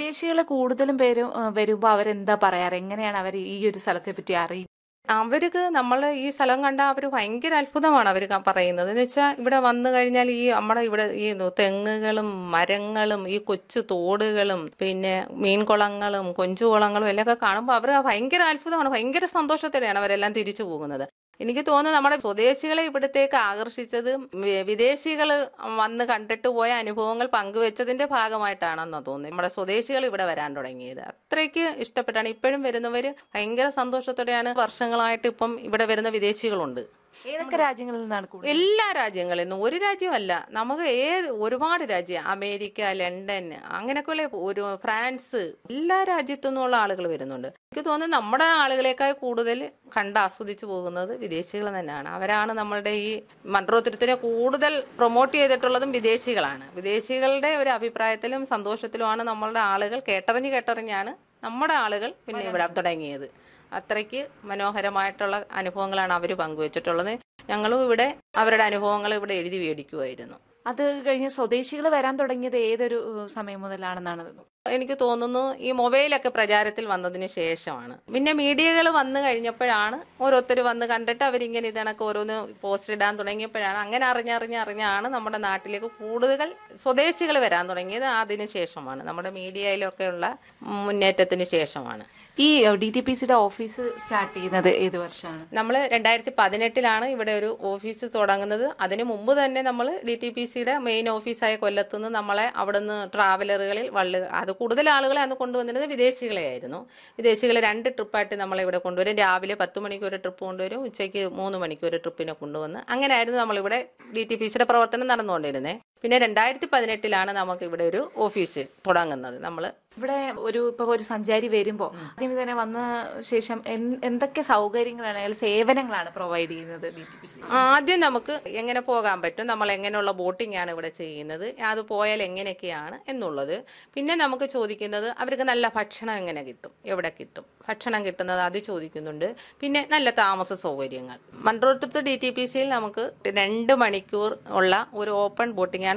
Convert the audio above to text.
വിദേശികൾ കൂടുതലും പേരും ആ, വരുമ്പോ അവരെന്താ പറയാറ് എങ്ങനെയാണ് അവർ ഈ ഒരു സ്ഥലത്തെ പറ്റി അറിയുന്നത് അവർക്ക് നമ്മൾ ഈ സ്ഥലം കണ്ട അവർ ഭയങ്കര അത്ഭുതമാണ് അവർ പറയുന്നത് എന്ന് വെച്ചാൽ ഇവിടെ വന്നു കഴിഞ്ഞാൽ ഈ നമ്മുടെ ഇവിടെ ഈ തെങ്ങുകളും മരങ്ങളും ഈ കൊച്ചു തോടുകളും പിന്നെ മീൻകുളങ്ങളും കൊഞ്ചുകുളങ്ങളും എല്ലാം ഒക്കെ കാണുമ്പോൾ അവർ ഭയങ്കര അത്ഭുതമാണ് ഭയങ്കര സന്തോഷത്തോടെയാണ് അവരെല്ലാം തിരിച്ചു പോകുന്നത് എനിക്ക് തോന്നുന്നു നമ്മുടെ സ്വദേശികളെ ഇവിടത്തേക്ക് ആകർഷിച്ചത് വിദേശികൾ വന്ന് കണ്ടിട്ട് പോയ അനുഭവങ്ങൾ പങ്കുവെച്ചതിന്റെ ഭാഗമായിട്ടാണെന്ന് തോന്നുന്നു നമ്മുടെ സ്വദേശികൾ ഇവിടെ വരാൻ തുടങ്ങിയത് അത്രയ്ക്ക് ഇഷ്ടപ്പെട്ടാണ് ഇപ്പോഴും വരുന്നവർ ഭയങ്കര സന്തോഷത്തോടെയാണ് വർഷങ്ങളായിട്ട് ഇപ്പം ഇവിടെ വരുന്ന വിദേശികളുണ്ട് ഏതൊക്കെ രാജ്യങ്ങളിൽ നിന്നാണ് കൂടുതൽ എല്ലാ രാജ്യങ്ങളിൽ നിന്നും ഒരു രാജ്യമല്ല നമുക്ക് ഏത് ഒരുപാട് രാജ്യം അമേരിക്ക ലണ്ടൻ അങ്ങനെയൊക്കെയുള്ള ഒരു ഫ്രാൻസ് എല്ലാ രാജ്യത്തു നിന്നുള്ള ആളുകൾ വരുന്നുണ്ട് എനിക്ക് തോന്നുന്നു നമ്മുടെ ആളുകളെക്കാൾ കൂടുതൽ കണ്ട് ആസ്വദിച്ചു പോകുന്നത് വിദേശികൾ തന്നെയാണ് അവരാണ് നമ്മളുടെ ഈ മൺട്രോത്തുരത്തിനെ കൂടുതൽ പ്രൊമോട്ട് ചെയ്തിട്ടുള്ളതും വിദേശികളാണ് വിദേശികളുടെ ഒരു അഭിപ്രായത്തിലും സന്തോഷത്തിലുമാണ് നമ്മളുടെ ആളുകൾ കേട്ടറിഞ്ഞ് കേട്ടറിഞ്ഞാണ് നമ്മുടെ ആളുകൾ പിന്നെ ഇവിടെ തുടങ്ങിയത് അത്രയ്ക്ക് മനോഹരമായിട്ടുള്ള അനുഭവങ്ങളാണ് അവർ പങ്കുവച്ചിട്ടുള്ളത് ഞങ്ങളും ഇവിടെ അവരുടെ അനുഭവങ്ങൾ ഇവിടെ എഴുതി മേടിക്കുമായിരുന്നു അത് കഴിഞ്ഞ് സ്വദേശികൾ വരാൻ തുടങ്ങിയത് ഏതൊരു ഏഹ്, സമയം മുതലാണെന്നാണ് എനിക്ക് തോന്നുന്നു ഈ മൊബൈലൊക്കെ പ്രചാരത്തിൽ വന്നതിന് ശേഷമാണ് പിന്നെ മീഡിയകൾ വന്നു കഴിഞ്ഞപ്പോഴാണ് ഓരോരുത്തർ വന്ന് കണ്ടിട്ട് അവരിങ്ങനെ ഇതണക്ക് ഓരോന്ന് പോസ്റ്റ് ഇടാൻ തുടങ്ങിയപ്പോഴാണ് അങ്ങനെ അറിഞ്ഞറിഞ്ഞ് അറിഞ്ഞാണ് നമ്മുടെ നാട്ടിലേക്ക് കൂടുതൽ സ്വദേശികൾ വരാൻ തുടങ്ങിയത് അതിന് ശേഷമാണ് നമ്മുടെ മീഡിയയിലൊക്കെയുള്ള മുന്നേറ്റത്തിന് ശേഷമാണ് ഈ ഡി ടി പി സിയുടെ ഓഫീസ് സ്റ്റാർട്ട് ചെയ്യുന്നത് ഏത് വർഷമാണ് നമ്മൾ രണ്ടായിരത്തി പതിനെട്ടിലാണ് ഇവിടെ ഒരു ഓഫീസ് തുടങ്ങുന്നത് അതിനു മുമ്പ് തന്നെ നമ്മൾ ഡി ടി പി സിയുടെ മെയിൻ ഓഫീസായ കൊല്ലത്തുനിന്ന് നമ്മളെ അവിടുന്ന് ട്രാവലറുകളിൽ വള്ളു അത് കൂടുതൽ ആളുകളെ അന്ന് കൊണ്ടുവന്നിരുന്നത് വിദേശികളെയായിരുന്നു വിദേശികൾ രണ്ട് ട്രിപ്പായിട്ട് നമ്മളെ ഇവിടെ കൊണ്ടുവരും രാവിലെ പത്ത് മണിക്ക് ഒരു ട്രിപ്പ് കൊണ്ടുവരും ഉച്ചയ്ക്ക് മൂന്ന് മണിക്ക് ഒരു ട്രിപ്പിനെ കൊണ്ടുവന്ന് അങ്ങനെയായിരുന്നു നമ്മളിവിടെ ഡി ടി പി സിയുടെ പ്രവർത്തനം നടന്നുകൊണ്ടിരുന്നത് പിന്നെ രണ്ടായിരത്തി പതിനെട്ടിലാണ് നമുക്ക് ഇവിടെ ഒരു ഓഫീസ് തുടങ്ങുന്നത് നമ്മൾ ഇവിടെ ഒരു ഇപ്പൊ ഒരു സഞ്ചാരി വരുമ്പോ ആദ്യം തന്നെ വന്ന ശേഷം എൻ- എന്തൊക്കെ സൗകര്യങ്ങളാണ് അല്ലെങ്കിൽ സേവനങ്ങളാണ് പ്രൊവൈഡ് ചെയ്യുന്നത് ഡി ടി പി സി ആദ്യം നമുക്ക് എങ്ങനെ പോകാൻ പറ്റും നമ്മൾ എങ്ങനെയുള്ള ബോട്ടിംഗ് ആണ് ഇവിടെ ചെയ്യുന്നത് അത് പോയാൽ എങ്ങനെയൊക്കെയാണ് എന്നുള്ളത് പിന്നെ നമുക്ക് ചോദിക്കുന്നത് അവർക്ക് നല്ല ഭക്ഷണം എങ്ങനെ കിട്ടും എവിടെ കിട്ടും ഭക്ഷണം കിട്ടുന്നത് അത് ചോദിക്കുന്നുണ്ട് പിന്നെ നല്ല താമസ സൗകര്യങ്ങൾ മൺട്രോത്തുരുത്ത് ഡി ടി പി സിയിൽ നമുക്ക് രണ്ട് മണിക്കൂർ ഉള്ള ഒരു ഓപ്പൺ ബോട്ടിംഗ് ആണ്